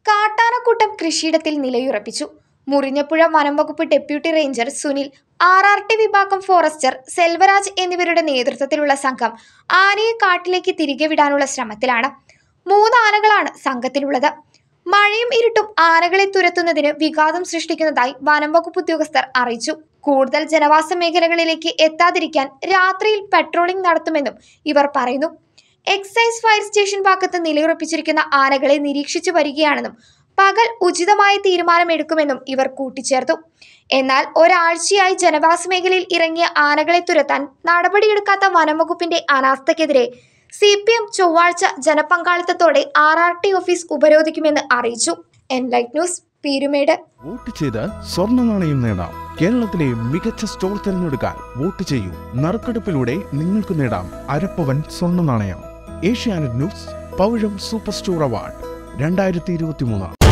കാട്ടാനക്കൂട്ടം കൃഷിയിടത്തിൽ നിലയുറപ്പിച്ചു മുറിഞ്ഞപ്പുഴ വനംവകുപ്പ് deputy ranger Sunil R R T വിഭാഗം ഫോറസ്റ്റർ സെൽവരാജ് എന്നിവരുടെ നേതൃത്വത്തിലുള്ള സംഘം ആനയെ കാട്ടിലേക്ക് തിരികെ വിടാനുള്ള ശ്രമത്തിലാണ് മൂന്ന് ആനകളാണ് സംഘത്തിലുള്ളത് മഴയും ഇരുട്ടും ആനകളെ തുരത്തുന്നതിന് വിഘാതം സൃഷ്ടിക്കുന്നതായി വനംവകുപ്പ് ഉദ്യോഗസ്ഥർ അറിയിച്ചു കൂടുതൽ ജനവാസ മേഖലകളിലേക്ക് എത്താതിരിക്കാൻ രാത്രിയിൽ പെട്രോളിംഗ് നടത്തുമെന്നും ഇവർ പറയുന്നു എക്സൈസ് ഫയർ സ്റ്റേഷൻ ഭാഗത്ത് നിലയുറപ്പിച്ചിരിക്കുന്ന ആനകളെ നിരീക്ഷിച്ചു വരികയാണെന്നും പകൽ ഉചിതമായ തീരുമാനമെടുക്കുമെന്നും ഇവർ കൂട്ടിച്ചേർത്തു എന്നാൽ ഒരാഴ്ചയായി ജനവാസ മേഖലയിൽ ഇറങ്ങിയ ആനകളെ തുരത്താൻ നടപടിയെടുക്കാത്ത വനംവകുപ്പിന്റെ അനാസ്ഥയ്ക്കെതിരെ സി പി എം ചൊവ്വാഴ്ച ജനപങ്കാളിത്തത്തോടെ ആർ ആർ ടി ഓഫീസ് ഉപരോധിക്കുമെന്ന് അറിയിച്ചു എൻലൈറ്റ് ന്യൂസ് പീരുമേട് വോട്ട് ചെയ്ത് സ്വർണ്ണ നാണയം നേടാം കേരളത്തിലെ മികച്ച സ്റ്റോർ തിരഞ്ഞെടുക്കാൻ വോട്ട് ചെയ്യൂ നറുക്കെടുപ്പിലൂടെ നിങ്ങൾക്ക് നേടാം അരപ്പവൻ സ്വർണ്ണ നാണയം ഏഷ്യാനെറ്റ് ന്യൂസ് പൗഴം സൂപ്പർ സ്റ്റോർ അവാർഡ് രണ്ടായിരത്തി ഇരുപത്തി മൂന്ന്